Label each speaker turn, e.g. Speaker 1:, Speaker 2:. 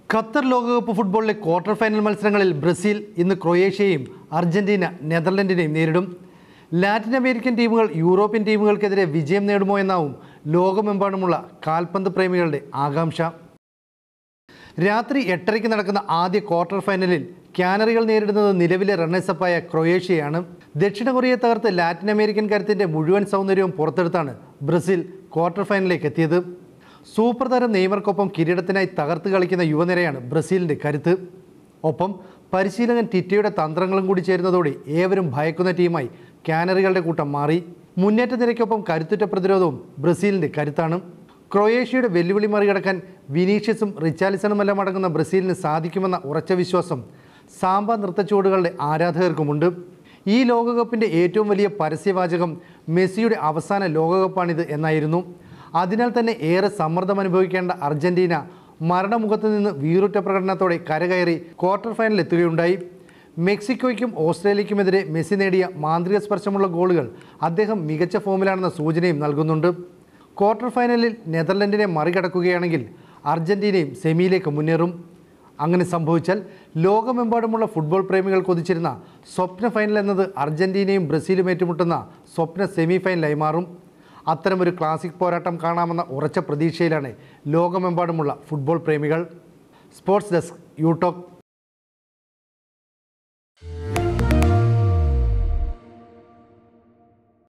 Speaker 1: Qatar ലോകകപ്പ് ഫുട്ബോളിലെ quarter final മത്സരങ്ങളിൽ ബ്രസീൽ ഇന്ന് ക്രൊയേഷ്യയും അർജന്റീന നെതർലൻഡിനെയും നേരിടും ലാറ്റിൻ അമേരിക്കൻ ടീമുകൾ യൂറോപ്യൻ ടീമുകൾക്കെതിരെ വിജയം നേടുമോ എന്നാവും ലോകമെമ്പാടുമുള്ള കാൽപന്ത് പ്രേമികളുടെ ആകാംക്ഷ രാത്രി എട്ടരയ്ക്ക് നടക്കുന്ന ആദ്യ ക്വാർട്ടർ ഫൈനലിൽ കാനറികൾ നേരിടുന്നത് നിലവിലെ റണ്ണേഴ്സപ്പായ ക്രൊയേഷ്യയാണ് ദക്ഷിണ കൊറിയയെ തകർത്ത് ലാറ്റിൻ അമേരിക്കൻ കരുത്തിൻ്റെ മുഴുവൻ സൗന്ദര്യവും പുറത്തെടുത്താണ് ബ്രസീൽ ക്വാർട്ടർ ഫൈനലിലേക്ക് എത്തിയത് സൂപ്പർ താരം നെയ്മർക്കൊപ്പം കിരീടത്തിനായി തകർത്ത് കളിക്കുന്ന യുവനിരയാണ് ബ്രസീലിൻ്റെ കരുത്ത് ഒപ്പം പരിശീലകൻ ടിറ്റയുടെ തന്ത്രങ്ങളും കൂടി ചേരുന്നതോടെ ഏവരും ഭയക്കുന്ന ടീമായി കാനറികളുടെ കൂട്ടം മാറി മുന്നേറ്റ നിരയ്ക്കൊപ്പം കരുത്തുറ്റ പ്രതിരോധവും ബ്രസീലിൻ്റെ കരുത്താണ് ക്രൊയേഷ്യയുടെ വെല്ലുവിളി മറികടക്കാൻ വിനീഷ്യസും റിച്ചാലിസണുമെല്ലാം അടങ്ങുന്ന ബ്രസീലിന് സാധിക്കുമെന്ന ഉറച്ച വിശ്വാസം സാമ്പ നൃത്തച്ചുവടുകളുടെ ആരാധകർക്കുമുണ്ട് ഈ ലോകകപ്പിൻ്റെ ഏറ്റവും വലിയ പരസ്യവാചകം മെസ്സിയുടെ അവസാന ലോകകപ്പാണിത് എന്നായിരുന്നു അതിനാൽ തന്നെ ഏറെ സമ്മർദ്ദം അനുഭവിക്കേണ്ട അർജന്റീന മരണമുഖത്ത് നിന്ന് വീറുറ്റ പ്രകടനത്തോടെ കരകയറി ക്വാർട്ടർ ഫൈനൽ എത്തുകയുണ്ടായി മെക്സിക്കോയ്ക്കും ഓസ്ട്രേലിയയ്ക്കുമെതിരെ മെസ്സി നേടിയ മാന്ത്രിക സ്പർശമുള്ള ഗോളുകൾ അദ്ദേഹം മികച്ച ഫോമിലാണെന്ന സൂചനയും നൽകുന്നുണ്ട് ക്വാർട്ടർ ഫൈനലിൽ നെതർലൻഡിനെ മറികടക്കുകയാണെങ്കിൽ അർജന്റീനയും സെമിയിലേക്ക് മുന്നേറും അങ്ങനെ സംഭവിച്ചാൽ ലോകമെമ്പാടുമുള്ള ഫുട്ബോൾ പ്രേമികൾ കൊതിച്ചിരുന്ന സ്വപ്ന ഫൈനൽ എന്നത് അർജന്റീനയും ബ്രസീലും ഏറ്റുമുട്ടുന്ന സ്വപ്ന സെമി ഫൈനലായി മാറും അത്തരമൊരു ക്ലാസിക് പോരാട്ടം കാണാമെന്ന ഉറച്ച പ്രതീക്ഷയിലാണ് ലോകമെമ്പാടുമുള്ള ഫുട്ബോൾ പ്രേമികൾ സ്പോർട്സ് ഡെസ്ക് യൂടോക്ക്